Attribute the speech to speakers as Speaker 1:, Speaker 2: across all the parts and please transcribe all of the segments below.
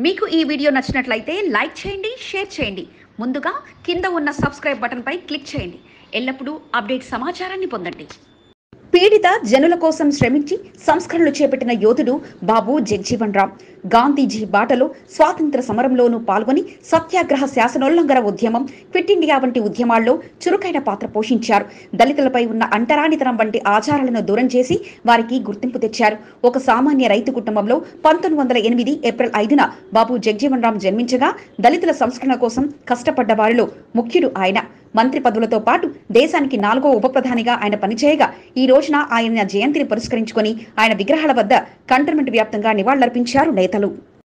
Speaker 1: మీకు ఈ వీడియో నచ్చినట్లయితే లైక్ చేయండి షేర్ చేయండి ముందుగా కింద ఉన్న సబ్స్క్రైబ్ బటన్పై క్లిక్ చేయండి ఎల్లప్పుడూ అప్డేట్ సమాచారాన్ని పొందండి పీడిత జనుల కోసం శ్రమించి సంస్కరణలు చేపట్టిన యోధుడు బాబు జగ్జీవన్ రామ్ గాంధీజీ బాటలో స్వాతంత్ర సమరంలోనూ పాల్గొని సత్యాగ్రహ శాసనోల్లంఘన ఉద్యమం క్విట్ ఇండియా వంటి ఉద్యమాల్లో చురుకైన పాత్ర పోషించారు దళితులపై ఉన్న అంటరానితనం వంటి ఆచారాలను దూరం చేసి వారికి గుర్తింపు తెచ్చారు ఒక సామాన్య రైతు కుటుంబంలో పంతొమ్మిది వందల ఎనిమిది ఏప్రిల్ ఐదున బాబు జగ్జీవన్ రామ్ జన్మించగా దళితుల సంస్కరణ కోసం కష్టపడ్డ వారిలో ముఖ్యుడు ఆయన మంత్రి పదవులతో పాటు దేశానికి నాలుగో ఉప ప్రధానిగా ఆయన పనిచేయగా ఈ రోజున ఆయన జయంతిని పురస్కరించుకొని ఆయన విగ్రహాల వద్ద కంటోన్మెంట్ వ్యాప్తంగా నివాళులర్పించారు నేతలు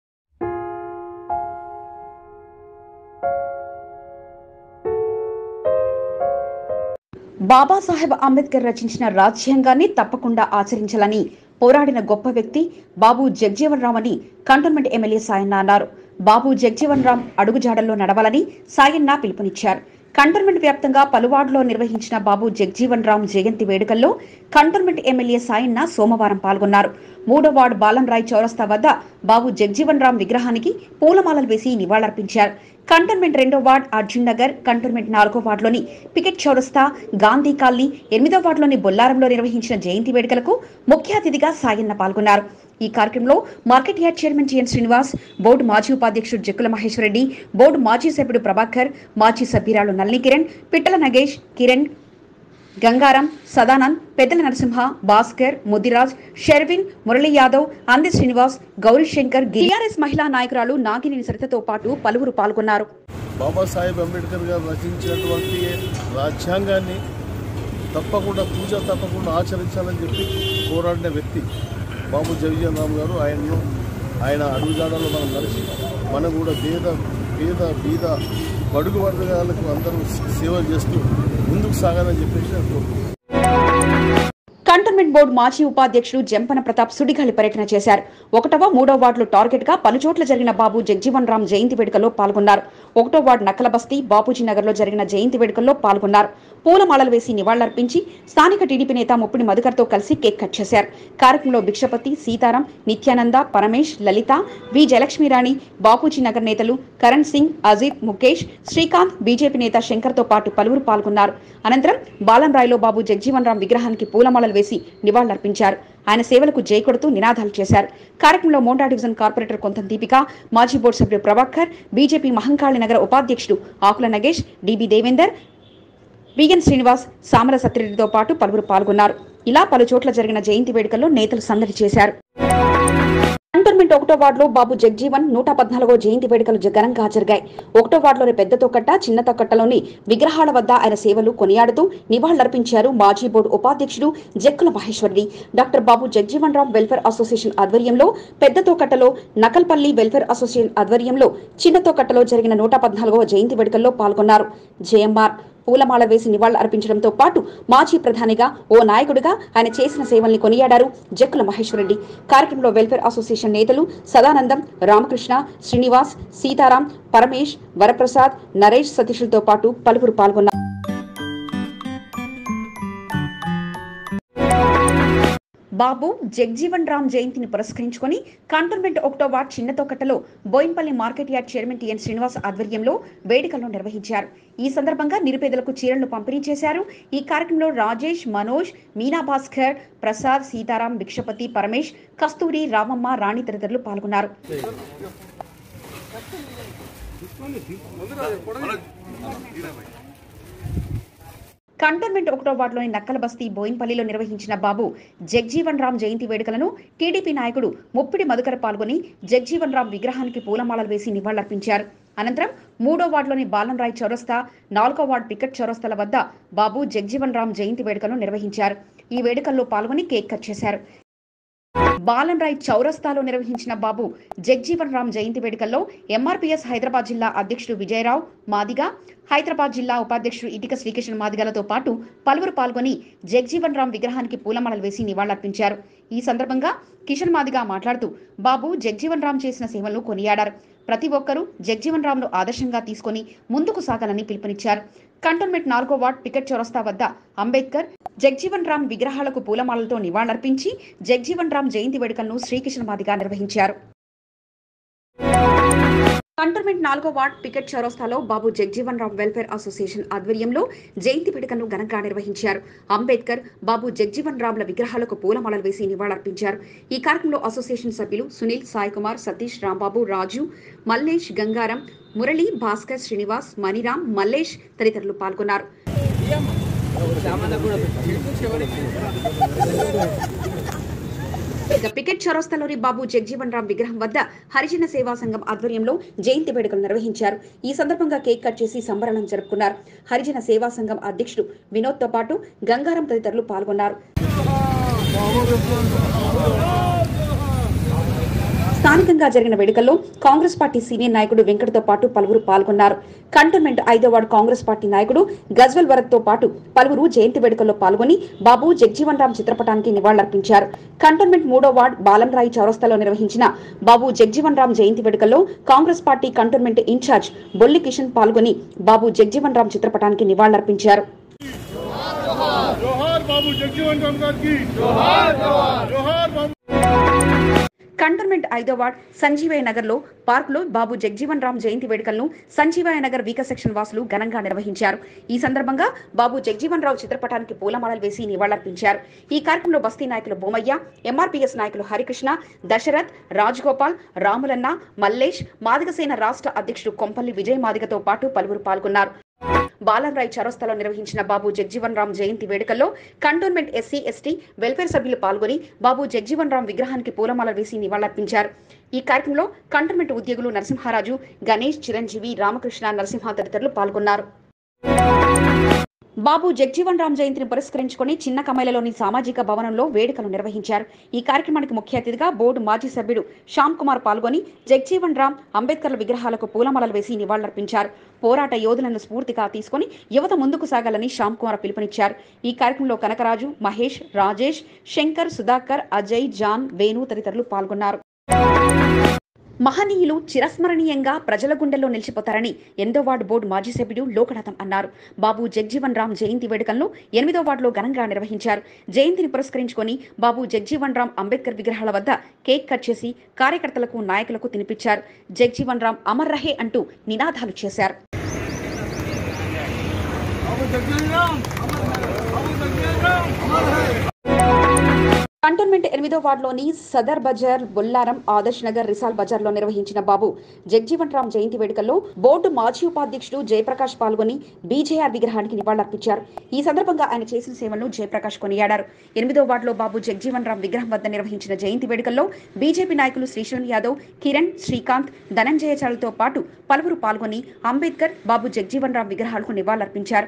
Speaker 1: బాబాసాహెబ్ అంబేద్కర్ రచించిన రాజ్యాంగాన్ని తప్పకుండా ఆచరించాలని పోరాడిన గొప్ప వ్యక్తి బాబు జగ్జీవన్ రామ్ అని కంటోన్మెంట్ ఎమ్మెల్యే సాయన్న అన్నారు బాబు జగ్జీవన్ రామ్ అడుగుజాడల్లో నడవాలని సాయన్న పిలుపునిచ్చారు కంటోన్మెంట్ వ్యాప్తంగా పలువార్డులో నిర్వహించిన బాబు జగ్జీవన్ రామ్ జయంతి వేడుకల్లో కంటోన్మెంట్ ఎమ్మెల్యే సాయన్న సోమవారం పాల్గొన్నారు మూడో వార్డు బాలంరాయ్ చౌరస్తా వద్ద బాబు జగ్జీవన్ రామ్ విగ్రహానికి పూలమాలలు వేసి నివాళులర్పించారు కంటోన్మెంట్ రెండో వార్డ్ అర్జున్ నగర్ కంటోన్మెంట్ నాలుగో వార్డులోని పికెట్ చౌరస్తా గాంధీ కాలనీ ఎనిమిదో వార్డులోని బొల్లారంలో నిర్వహించిన జయంతి వేడుకలకు ముఖ్య అతిథిగా సాయన్న పాల్గొన్నారు ఈ కార్యక్రమంలో market yard chairman T N Srinivas board మాజీ ఉపాధ్యక్షుడు జక్కుల మహేశ్వరరెడ్డి బోర్డు మాజీ సభ్యుడు ప్రభాకర్ మాజీ సభ్యురాలు నల్లి కిరణ్ పిట్టల నగేష్ కిరణ్ గంగారం సదానంద్ పెద్దల నరసింహ భాస్కర్ ముదిరాజ్ షెర్విన్ మురళీ యాదవ్ అంది శ్రీనివాస్ గౌరీ శంకర్ టీఆర్ఎస్ మహిళా నాయకురాలు నాగినేని సరితతో పాటు పలువురు పాల్గొన్నారు
Speaker 2: బాబాసాహెబ్ అంబేద్కర్ గారు రచించినటువంటి రాజ్యాంగాన్ని తప్పకుండా పూజ తప్పకుండా ఆచరించాలని చెప్పి పోరాడిన వ్యక్తి బాబు జగజీవన్ రామ్ గారు ఆయన్ను ఆయన అడుగుజాడలో మనం కలిసి మనం కూడా పేద పేద బీద బడుగు వర్గాలకు అందరూ సేవ చేస్తూ ముందుకు సాగాలని చెప్పేసి నేను కోరుకుంటున్నాను
Speaker 1: కంటోన్మెంట్ బోర్డు మాజీ ఉపాధ్యక్షుడు జంపన ప్రతాప్ సుడిగాలి పర్యటన చేశారు ఒకటవ మూడో వార్డులో టార్గెట్ గా పలు చోట్ల జరిగిన బాబు జగ్జీవన్ రామ్ జయంతి వేడుకలో పాల్గొన్నారు ఒకటో వార్డు నక్కల బస్తీ బాపూజీ నగర్ లో జరిగిన జయంతి వేడుకల్లో పాల్గొన్నారు పూలమాలలు వేసి నివాళులర్పించి స్థానిక టీడీపీ నేత ముప్పిడి మధుకర్ తో కలిసి కేక్ కట్ చేశారు కార్యక్రమంలో భిక్షపతి సీతారాం నిత్యానంద పరమేష్ లలిత వి జయలక్ష్మీరాణి బాపూజీ నగర్ నేతలు కరణ్ సింగ్ అజిత్ ముఖేష్ శ్రీకాంత్ బీజేపీ నేత శంకర్ తో పాటు పలువురు పాల్గొన్నారు అనంతరం బాలంరాయ్లో బాబు జగ్జీవన్ రామ్ విగ్రహానికి పూలమాలలు వేసి నివాళులర్పించారు ఆయన సేవలకు జై కొడుతూ నినాదాలు చేశారు కార్యక్రమంలో మోండా డివిజన్ కార్పొరేటర్ కొంత దీపిక మాజీ బోర్డు సభ్యుడు ప్రభాకర్ బీజేపీ మహంకాళి నగర ఉపాధ్యక్షుడు ఆకుల నగేష్ డిబి దేవేందర్ విఎన్ శ్రీనివాస్ సామల సత్యరెడ్డితో పాటు పలువురు పాల్గొన్నారు ఇలా పలు చోట్ల జరిగిన జయంతి వేడుకల్లో నేతలు సందడి చేశారు కంటోన్మెంట్ ఒకటో వార్డులో బాబు జగ్జీవన్ నూట పద్నాలుగో జయంతి వేడుకలు జ- ఘనంగా జరిగాయి ఒకటో వార్డులోని పెద్ద తొక్కట్ట చిన్న తొక్కట్టలోని విగ్రహాల వద్ద ఆయన సేవలు కొనియాడుతూ నివాళులర్పించారు మాజీ బోర్డు ఉపాధ్యక్షుడు Jakkula Maheswarareddy doctor Babu Jagjivan Ram welfare association ఆధ్వర్యంలో పెద్ద తోకట్టలో నకల్పల్లి వెల్ఫేర్ అసోసియేషన్ ఆధ్వర్యంలో చిన్న తోకట్టలో జరిగిన నూట పద్నాలుగవ జయంతి వేడుకల్లో పాల్గొన్నారు జేఎంఆర్ పూలమాల వేసి నివాళులు అర్పించడంతో పాటు మాజీ ప్రధానిగా ఓ నాయకుడిగా ఆయన చేసిన సేవల్ని కొనియాడారు జక్కుల మహేశ్వరరెడ్డి కార్యక్రమంలో వెల్ఫేర్ అసోసియేషన్ నేతలు సదానందం రామకృష్ణ శ్రీనివాస్ సీతారాం పరమేష్ వరప్రసాద్ నరేష్ సతీష్లతో పాటు పలువురు పాల్గొన్నారు బాబు జగ్జీవన్ రామ్ జయంతిని పురస్కరించుకొని కంటోన్మెంట్ ఒకటో వార్డ్ చిన్నతోకట్టలో Bowenpally market yard chairman T N Srinivas ఆధ్వర్యంలో వేడుకలను నిర్వహించారు ఈ సందర్భంగా నిరుపేదలకు చీరలను పంపిణీ చేశారు ఈ కార్యక్రమంలో రాజేష్ మనోజ్ మీనా భాస్కర్ ప్రసాద్ సీతారాం భిక్షపతి పరమేష్ కస్తూరి రామమ్మ రాణి తదితరులు పాల్గొన్నారు కంటోన్మెంట్ ఒకటో వార్డులోని నక్కల బస్తీ బోయిన్పల్లిలో నిర్వహించిన బాబు జగ్జీవన్ రామ్ జయంతి వేడుకలను టీడీపీ నాయకుడు ముప్పిడి మధుకర్ పాల్గొని జగ్జీవన్ రామ్ విగ్రహానికి పూలమాలలు వేసి నివాళులర్పించారు అనంతరం మూడో వార్డులోని బాలంరాయ్ చౌరస్తా నాలుగో వార్డు పికెట్ చౌరస్తాల వద్ద బాబు జగ్జీవన్ రామ్ జయంతి వేడుకలను నిర్వహించారు ఈ వేడుకల్లో పాల్గొని కేక్ కట్ చేశారు బాలన్రాయ్ చౌరస్తాలో నిర్వహించిన బాబు జగ్జీవన్ రామ్ జయంతి వేడుకల్లో ఎంఆర్పీఎస్ హైదరాబాద్ జిల్లా అధ్యక్షుడు విజయరావు మాదిగ హైదరాబాద్ జిల్లా ఉపాధ్యక్షుడు ఇటిక శ్రీకృష్ణ మాదిగలతో పాటు పలువురు పాల్గొని జగ్జీవన్ రామ్ విగ్రహానికి పూలమాలలు వేసి నివాళులర్పించారు ఈ సందర్భంగా కిషన్ మాదిగ మాట్లాడుతూ బాబు జగ్జీవన్ రామ్ చేసిన సేవలను కొనియాడారు ప్రతి ఒక్కరూ జగ్జీవన్ రామ్ను ఆదర్శంగా తీసుకొని ముందుకు సాగాలని పిలుపునిచ్చారు కంటోన్మెంట్ నాలుగో వార్డ్ పికెట్ చౌరస్తా వద్ద అంబేద్కర్ జగ్జీవన్ రామ్ విగ్రహాలకు పూలమాలలతో నివాళులర్పించి జగ్జీవన్ రామ్ జయంతి వేడుకలను శ్రీకృష్ణ మాదిగా నిర్వహించారు కంటోన్మెంట్ నాలుగో వార్డ్ పికెట్ చౌరస్తాలో బాబు జగ్జీవన్ రామ్ వెల్ఫేర్ అసోసియేషన్ ఆధ్వర్యంలో జయంతి వేడుకలను ఘనంగా నిర్వహించారు అంబేద్కర్ బాబు జగ్జీవన్ రామ్ల విగ్రహాలకు పూలమాలలు వేసి నివాళులర్పించారు ఈ కార్యక్రమంలో అసోసియేషన్ సభ్యులు సునీల్ సాయి కుమార్ సతీష్ రాంబాబు రాజు మల్లేష్ గంగారం మురళి భాస్కర్ శ్రీనివాస్ మణిరామ్ మల్లేష్ తదితరులు పాల్గొన్నారు ఇక పికెట్ చౌరస్తాలోని బాబు జగ్జీవన్ రామ్ విగ్రహం వద్ద హరిజన సేవా సంఘం ఆధ్వర్యంలో జయంతి వేడుకలు నిర్వహించారు ఈ సందర్భంగా కేక్ కట్ చేసి సంబరాలను జరుపుకున్నారు హరిజన సేవా సంఘం అధ్యక్షుడు వినోద్ తో పాటు గంగారం తదితరులు పాల్గొన్నారు స్థానికంగా జరిగిన వేడుకల్లో కాంగ్రెస్ పార్టీ సీనియర్ నాయకుడు వెంకటతో పాటు పలువురు పాల్గొన్నారు కంటోన్మెంట్ ఐదో వార్డు కాంగ్రెస్ పార్టీ నాయకుడు గజ్వల్ వరద్ తో పాటు పలువురు జయంతి వేడుకల్లో పాల్గొని బాబు జగ్జీవన్ రామ్ చిత్రపటానికి నివాళులర్పించారు కంటోన్మెంట్ మూడో వార్డు బాలంరాయి చౌరస్తాలో నిర్వహించిన బాబు జగ్జీవన్ రామ్ జయంతి వేడుకల్లో కాంగ్రెస్ పార్టీ కంటోన్మెంట్ ఇన్ఛార్జ్ బొల్లి కిషన్ పాల్గొని బాబు జగ్జీవన్ రామ్ చిత్రపటానికి నివాళులర్పించారు
Speaker 2: జోహార్ బాబు జగ్జీవన్ రామ్ గారికి జోహార్ జోహార్ బాబు
Speaker 1: కంటోన్మెంట్ ఐదో వార్డ్ సంజీవయ్య నగర్ లో పార్కులో బాబు జగ్జీవన్ రామ్ జయంతి వేడుకలను సంజీవయ్య నగర్ వీక సెక్షన్ వాసులు ఘనంగా నిర్వహించారు ఈ సందర్భంగా బాబు జగ్జీవన్ రావు చిత్రపటానికి పూలమాలలు వేసి నివాళులర్పించారు ఈ కార్యక్రమంలో బస్తీ నాయకులు బొమ్మయ్య ఎంఆర్పీఎస్ నాయకులు హరికృష్ణ దశరథ్ రాజగోపాల్ రాములన్న మల్లేష్ మాదిగసేన రాష్ట్ర అధ్యక్షుడు కొంపల్లి విజయ్ మాదిగతో పాటు పలువురు పాల్గొన్నారు బాలరాయ్ చౌరస్తాలో నిర్వహించిన బాబు జగ్జీవన్ రామ్ జయంతి వేడుకల్లో కంటోన్మెంట్ ఎస్సీ ఎస్టీ వెల్ఫేర్ సభ్యులు పాల్గొని బాబు జగ్జీవన్ రామ్ విగ్రహానికి పూలమాల వేసి నివాళులర్పించారు ఈ కార్యక్రమంలో కంటోన్మెంట్ ఉద్యోగులు నరసింహారాజు గణేష్ చిరంజీవి రామకృష్ణ నరసింహ తదితరులు పాల్గొన్నారు బాబు జగ్జీవన్ రామ్ జయంతిని పురస్కరించుకుని చిన్న కమైలలోని సామాజిక భవనంలో వేడుకలు నిర్వహించారు ఈ కార్యక్రమానికి ముఖ్య అతిథిగా బోర్డు మాజీ సభ్యుడు శ్యామ్ కుమార్ పాల్గొని జగ్జీవన్ రామ్ అంబేద్కర్ల విగ్రహాలకు పూలమాలలు వేసి నివాళులర్పించారు పోరాట యోధులను స్ఫూర్తిగా తీసుకుని యువత ముందుకు సాగాలని శ్యామ్ కుమార్ పిలుపునిచ్చారు ఈ కార్యక్రమంలో కనకరాజు మహేష్ రాజేష్ శంకర్ సుధాకర్ అజయ్ జాన్ వేణు తదితరులు పాల్గొన్నారు మహనీయులు చిరస్మరణీయంగా ప్రజల గుండెల్లో నిలిచిపోతారని ఎనిమిదో వార్డు బోర్డు మాజీ సభ్యుడు లోకనాథం అన్నారు బాబు జగ్జీవన్ రామ్ జయంతి వేడుకలను ఎనిమిదో వార్డులో ఘనంగా నిర్వహించారు జయంతిని పురస్కరించుకొని బాబు జగ్జీవన్ రామ్ అంబేద్కర్ విగ్రహాల వద్ద కేక్ కట్ చేసి కార్యకర్తలకు నాయకులకు తినిపించారు జగ్జీవన్ రామ్ అమర్ రహే అంటూ నినాదాలు చేశారు కంటోన్మెంట్ ఎనిమిదో వార్డులోని సదర్ బజార్ బొల్లారం ఆదర్శ్ నగర్ రిసాల్ బజార్లో నిర్వహించిన బాబు జగ్జీవన్ రామ్ జయంతి వేడుకల్లో బోర్డు మాజీ ఉపాధ్యక్షుడు జయప్రకాష్ పాల్గొని బీజేఆర్ విగ్రహానికి నివాళులర్పించారు ఈ సందర్భంగా ఆయన చేసిన సేవలను జయప్రకాష్ కొనియాడారు ఎనిమిదో వార్డులో బాబు జగ్జీవన్ రామ్ విగ్రహం వద్ద నిర్వహించిన జయంతి వేడుకల్లో బీజేపీ నాయకులు శ్రీశైలం యాదవ్ కిరణ్ శ్రీకాంత్ ధనంజయ చాలతో పాటు పలువురు పాల్గొని అంబేద్కర్ బాబు జగ్జీవన్ రామ్ విగ్రహాలకు నివాళులర్పించారు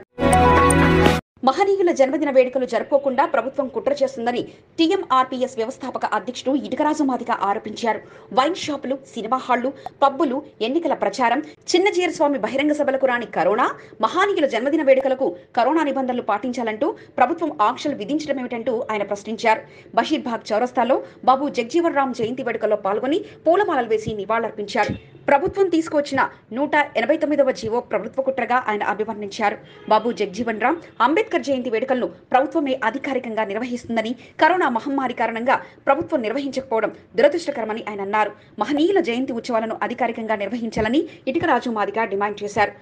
Speaker 1: మహనీయుల జన్మదిన వేడుకలు జరుపుకోకుండా ప్రభుత్వం కుట్ర చేస్తుందని టీఎంఆర్పీఎస్ వ్యవస్థాపక అధ్యక్షుడు ఇటుకరాజు మాదిగ ఆరోపించారు వైన్ షాపులు సినిమా హాళ్లు పబ్బులు ఎన్నికల ప్రచారం చిన్న స్వామి బహిరంగ సభలకు రాని కరోనా మహానీయుల జన్మదిన వేడుకలకు కరోనా నిబంధనలు పాటించాలంటూ ప్రభుత్వం ఆంక్షలు విధించడమేమిటంటూ ఆయన ప్రశ్నించారు బషీర్బాగ్ చౌరస్తాలో బాబు జగ్జీవన్ రామ్ జయంతి వేడుకల్లో పాల్గొని పూలమాలలు వేసి నివాళులర్పించారు ప్రభుత్వం తీసుకొచ్చిన నూట ఎనభై తొమ్మిదవ జీవో ప్రభుత్వ కుట్రగా ఆయన అభివర్ణించారు బాబు జగ్జీవన్ రామ్ అంబేద్కర్ జయంతి వేడుకలను ప్రభుత్వమే అధికారికంగా నిర్వహిస్తుందని కరోనా మహమ్మారి కారణంగా ప్రభుత్వం నిర్వహించకపోవడం దురదృష్టకరమని ఆయన అన్నారు మహనీయుల జయంతి ఉత్సవాలను అధికారికంగా నిర్వహించాలని ఇటుకరాజు మాదిగా డిమాండ్ చేశారు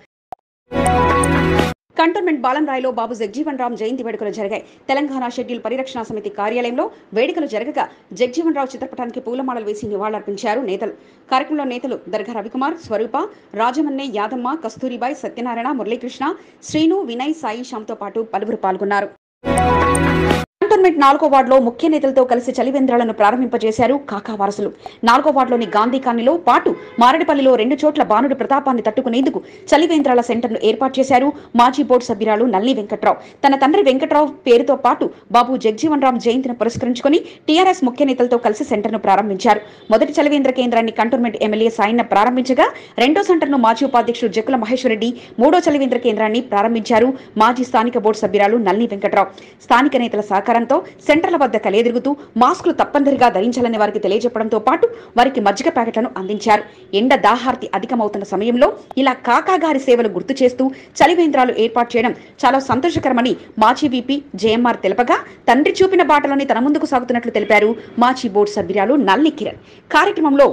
Speaker 1: కంటోన్మెంట్ బాలంరాయ్లో బాబు జగ్జీవన్ రామ్ జయంతి వేడుకలు జరిగాయి తెలంగాణ షెడ్యూల్ పరిరక్షణ సమితి కార్యాలయంలో వేడుకలు జరగగా జగ్జీవన్ రావు చిత్రపటానికి పూలమాలలు వేసి నివాళులర్పించారు నేతలు కార్యక్రమంలో నేతలు దర్గా రవికుమార్ స్వరూప రాజమన్నె యాదమ్మ కస్తూరిబాయ్ సత్యనారాయణ మురళీకృష్ణ శ్రీను వినయ్ సాయి శ్యామ్తో పాటు పలువురు పాల్గొన్నారు కంటోన్మెంట్ నాలుగో వార్డులో ముఖ్య నేతలతో కలిసి చలివేంద్రాలను ప్రారంభింపజేశారు కాకా వారసులు నాలుగో వార్డులోని గాంధీ కాలనీలో పాటు మారడిపల్లిలో రెండు చోట్ల బాణుడి ప్రతాపాన్ని తట్టుకునేందుకు చలివేంద్రాల సెంటర్ను ఏర్పాటు చేశారు మాజీ బోర్డు సభ్యురాలు నల్లి వెంకట్రావు తన తండ్రి వెంకట్రావు పేరుతో పాటు బాబు జగ్జీవన్ రామ్ జయంతిని పురస్కరించుకుని టీఆర్ఎస్ ముఖ్య నేతలతో కలిసి సెంటర్ను ప్రారంభించారు మొదటి చలివేంద్ర కేంద్రాన్ని కంటోన్మెంట్ ఎమ్మెల్యే సాయన్న ప్రారంభించగా రెండో సెంటర్ను మాజీ ఉపాధ్యక్షుడు జక్కుల మహేశ్వరరెడ్డి మూడో చలివేంద్ర కేంద్రాన్ని ప్రారంభించారు మాజీ స్థానిక బోర్డు సభ్యురాలు నల్లి వెంకట్రావు స్థానిక నేతల సహకారంతో సెంటర్ల వద్ద కలియదిరుగుతూ మాస్కులు తప్పనిసరిగా ధరించాలని వారికి తెలియజెప్పడంతో పాటు వారికి మజ్జిగ ప్యాకెట్లను అందించారు ఎండ దాహార్తి అధికమవుతున్న సమయంలో ఇలా కాకా గారి సేవలు గుర్తు చేస్తూ చలివేంద్రాలు ఏర్పాటు చేయడం చాలా సంతోషకరమని మాజీ వీపీ జేఎంఆర్ తెలపగా తండ్రి చూపిన బాటలోని తన ముందుకు సాగుతున్నట్లు తెలిపారు మాజీ బోర్డు సభ్యురాలు నల్లి కిరణ్ కార్యక్రమంలో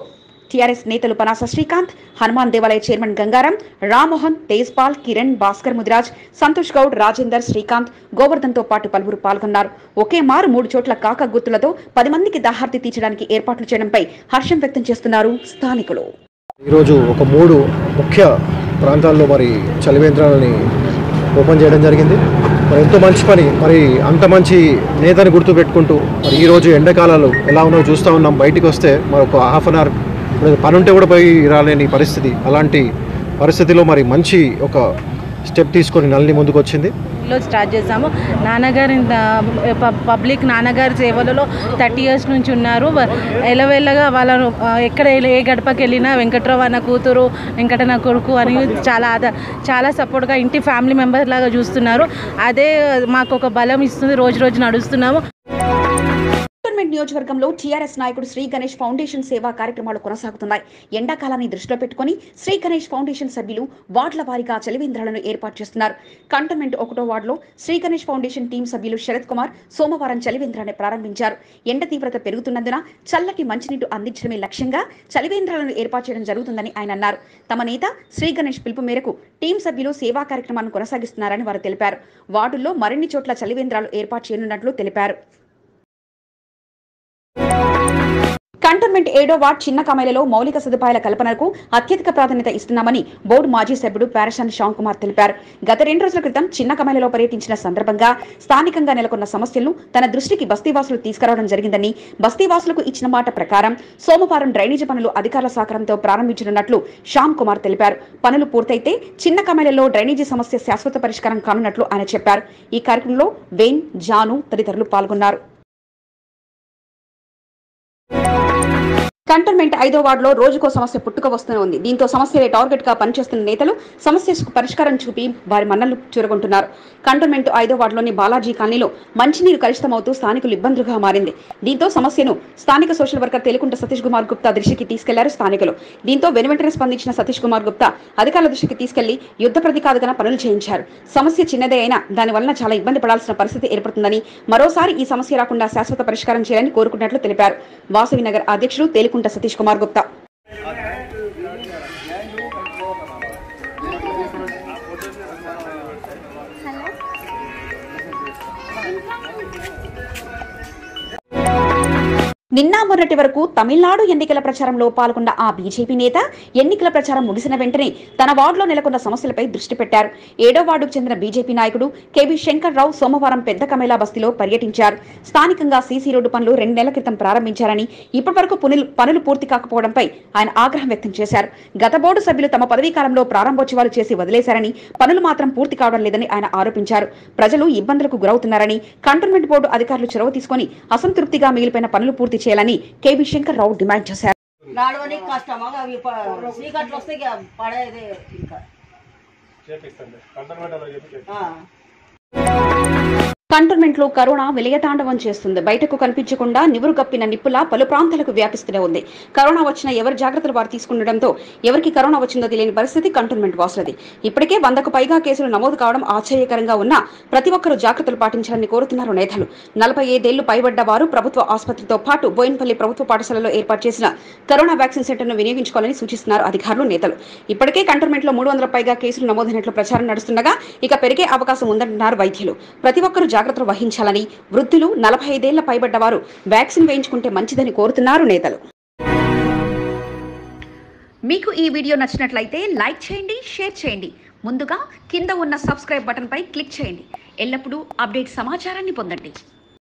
Speaker 1: టీఆర్ఎస్ నేతలు పనాస శ్రీకాంత్ హనుమాన్ దేవాలయ చైర్మన్ గంగారం రామ్మోహన్ తేజ్పాల్ కిరణ్ భాస్కర్ ముదిరాజ్ సంతోష్ గౌడ్ రాజేందర్ శ్రీకాంత్ గోవర్ధన్ తో పాటు పలువురు పాల్గొన్నారు ఒకే మారు మూడు చోట్ల కాక గుర్తులతో పది మందికి దాహార్తి తీర్చడానికి ఏర్పాట్లు చేయడంపై హర్షం వ్యక్తం చేస్తున్నారు స్థానికులు
Speaker 3: ఈరోజు ఒక మూడు ముఖ్య ప్రాంతాల్లో మరి చలివేంద్రాలని ఓపెన్ చేయడం జరిగింది మరి ఎంతో మంచి పని మరి అంత మంచి నేతని గుర్తు పెట్టుకుంటూ మరి ఈరోజు ఎండాకాలాలు ఎలా ఉన్నాయో చూస్తూ ఉన్నాం బయటికి వస్తే మరి ఒక హాఫ్ అన్ అవర్ పని ఉంటే కూడా పోయి రాలేని పరిస్థితి అలాంటి పరిస్థితిలో మరి మంచి ఒక స్టెప్ తీసుకొని నల్ని ముందుకు వచ్చింది
Speaker 4: లో స్టార్ట్ చేసాము నాన్నగారి ప- పబ్లిక్ నాన్నగారి సేవలలో థర్టీ ఇయర్స్ నుంచి ఉన్నారు వ- ఎలవెల్లగా వాళ్ళను ఆ, ఎక్కడ ఏ- ఏ గడపకి వెళ్ళినా వెంకట్రావు అన్న కూతురు వెంకట నా కొడుకు అని చాలా ఆద చాలా సపోర్ట్గా ఇంటి ఫ్యామిలీ మెంబర్ లాగా చూస్తున్నారు అదే మాకు ఒక బలం ఇస్తుంది రోజు రోజు నడుస్తున్నాము
Speaker 1: కంటోన్మెంట్ నియోజకవర్గంలో టీఆర్ఎస్ నాయకుడు శ్రీ గణేష్ ఫౌండేషన్ సేవా కార్యక్రమాలు కొనసాగుతున్నాయి ఎండాకాలాన్ని దృష్టిలో పెట్టుకుని శ్రీ గణేష్ ఫౌండేషన్ సభ్యులు వార్డుల వారీగా చలివేంద్రాలను ఏర్పాటు చేస్తున్నారు కంటోన్మెంట్ ఒకటో వార్డులో శ్రీ గణేష్ ఫౌండేషన్ టీం సభ్యులు శరత్ కుమార్ సోమవారం చలివేంద్రాన్ని ప్రారంభించారు ఎండ తీవ్రత పెరుగుతున్నందున చల్లటి మంచినీరు అందించడమే లక్ష్యంగా చలివేంద్రాలను ఏర్పాటు చేయడం జరుగుతుందని ఆయన అన్నారు తమ నేత శ్రీ గణేష్ పిలుపు మేరకు టీం సభ్యులు సేవా కార్యక్రమాన్ని కొనసాగిస్తున్నారని వారు తెలిపారు వార్డుల్లో మరిన్ని చోట్ల చలివేంద్రాలు ఏర్పాటు చేయనున్నట్లు తెలిపారు కంటోన్మెంట్ ఏడో వార్డ్ చిన్న కమైలలో మౌలిక సదుపాయాల కల్పనకు అత్యధిక ప్రాధాన్యత ఇస్తున్నామని బోర్డు మాజీ సభ్యుడు పారశాన్ శ్యామ్ కుమార్ తెలిపారు గత రెండు రోజుల క్రితం చిన్న కమైలలో పర్యటించిన సందర్భంగా స్థానికంగా నెలకొన్న సమస్యలను తన దృష్టికి బస్తీవాసులు తీసుకురావడం జరిగిందని బస్తీవాసులకు ఇచ్చిన మాట ప్రకారం సోమవారం డ్రైనేజీ పనులు అధికారుల సహకారంతో ప్రారంభించనున్నట్లు శ్యామ్ కుమార్ తెలిపారు పనులు పూర్తయితే చిన్న కమైలలో డ్రైనేజీ సమస్య శాశ్వత పరిష్కారం కానున్నట్లు ఆయన చెప్పారు ఈ కార్యక్రమంలో వేన్ జాను తదితరులు పాల్గొన్నారు కంటోన్మెంట్ ఐదో వార్డులో రోజుకో సమస్య పుట్టుక వస్తూనే ఉంది దీంతో సమస్యలే టార్గెట్ గా పనిచేస్తున్న నేతలు సమస్యకు పరిష్కారం చూపి వారి మన్నలు చూరగొంటున్నారు కంటోన్మెంట్ ఐదో వార్డులోని బాలాజీ కాలనీలో మంచినీరు కలుషితమవుతూ స్థానికులు ఇబ్బందులుగా మారింది దీంతో సమస్యను స్థానిక సోషల్ వర్కర్ తెలుకుంట సతీష్ కుమార్ గుప్తా దృష్టికి తీసుకెళ్లారు స్థానికులు దీంతో వెనువెంటనే స్పందించిన సతీష్ కుమార్ గుప్తా అధికారుల దృష్టికి తీసుకెళ్లి యుద్ధ ప్రతిపాదన పనులు చేయించారు సమస్య చిన్నదే అయినా దాని వలన చాలా ఇబ్బంది పడాల్సిన పరిస్థితి ఏర్పడుతుందని మరోసారి ఈ సమస్య రాకుండా శాశ్వత పరిష్కారం చేయాలని కోరుకున్నట్లు తెలిపారు వాసవి నగర్ అధ్యక్షుడు తేలికుంట సతీష్ కుమార్ గుప్తా నిన్న మొన్నటి వరకు తమిళనాడు ఎన్నికల ప్రచారంలో పాల్గొన్న ఆ బీజేపీ నేత ఎన్నికల ప్రచారం ముగిసిన వెంటనే తన వార్డులో నెలకొన్న సమస్యలపై దృష్టి పెట్టారు ఏడో వార్డుకు చెందిన బీజేపీ నాయకుడు కెవి శంకర్రావు సోమవారం పెద్ద కమేలా బస్తీలో పర్యటించారు స్థానికంగా సీసీ రోడ్డు పనులు రెండు నెలల క్రితం ప్రారంభించారని ఇప్పటివరకు పనులు పనులు పూర్తి కాకపోవడంపై ఆయన ఆగ్రహం వ్యక్తం చేశారు గత బోర్డు సభ్యులు తమ పదవీ కాలంలో ప్రారంభోత్సవాలు చేసి వదిలేశారని పనులు మాత్రం పూర్తి కావడం లేదని ఆయన ఆరోపించారు ప్రజలు ఇబ్బందులకు గురవుతున్నారని కంటోన్మెంట్ బోర్డు అధికారులు చొరవ తీసుకుని అసంతృప్తిగా మిగిలిపోయిన పనులు పూర్తి చేయాలని కేవీ శంకర్ రావు డిమాండ్ చేశారు
Speaker 5: నడవనికి కష్టం అవి ప- చీకట్లు వస్తే ఇక పడేదే ఇంకా ఆ.
Speaker 1: కంటోన్మెంట్ లో కరోనా విలయతాండవం చేస్తుంది బయటకు కనిపించకుండా నివురు కప్పిన నిప్పులా పలు ప్రాంతాలకు వ్యాపిస్తూనే ఉంది కరోనా వచ్చిన ఎవరి జాగ్రత్తలు వారు తీసుకుండడంతో ఎవరికి కరోనా వచ్చిందో తెలియని పరిస్థితి కంటోన్మెంట్ వాసులది ఇప్పటికే వందకు పైగా కేసులు నమోదు కావడం ఆశ్చర్యకరంగా ఉన్నా ప్రతి ఒక్కరూ జాగ్రత్తలు పాటించాలని కోరుతున్నారు నేతలు నలభై ఐదేళ్లు పైబడ్డ వారు ప్రభుత్వ ఆసుపత్రితో పాటు బోయిన్పల్లి ప్రభుత్వ పాఠశాలలో ఏర్పాటు చేసిన కరోనా వ్యాక్సిన్ సెంటర్ను వినియోగించుకోవాలని సూచిస్తున్నారు అధికారులు నేతలు ఇప్పటికే కంటోన్మెంట్ లో మూడు వందల పైగా కేసులు నమోదైనట్లు ప్రచారం నడుస్తుండగా ఇక పెరిగే అవకాశం ఉందంటున్నారు వైద్యులు ప్రతి ఒక్కరూ జాగ్రత్తలు వహించాలని వృద్ధులు నలభై ఐదేళ్ల పైబడ్డ వారు వ్యాక్సిన్ వేయించుకుంటే మంచిదని కోరుతున్నారు నేతలు మీకు ఈ వీడియో నచ్చినట్లయితే లైక్ చేయండి షేర్ చేయండి ముందుగా కింద ఉన్న సబ్స్క్రైబ్ బటన్పై క్లిక్ చేయండి ఎల్లప్పుడూ అప్డేట్ సమాచారాన్ని పొందండి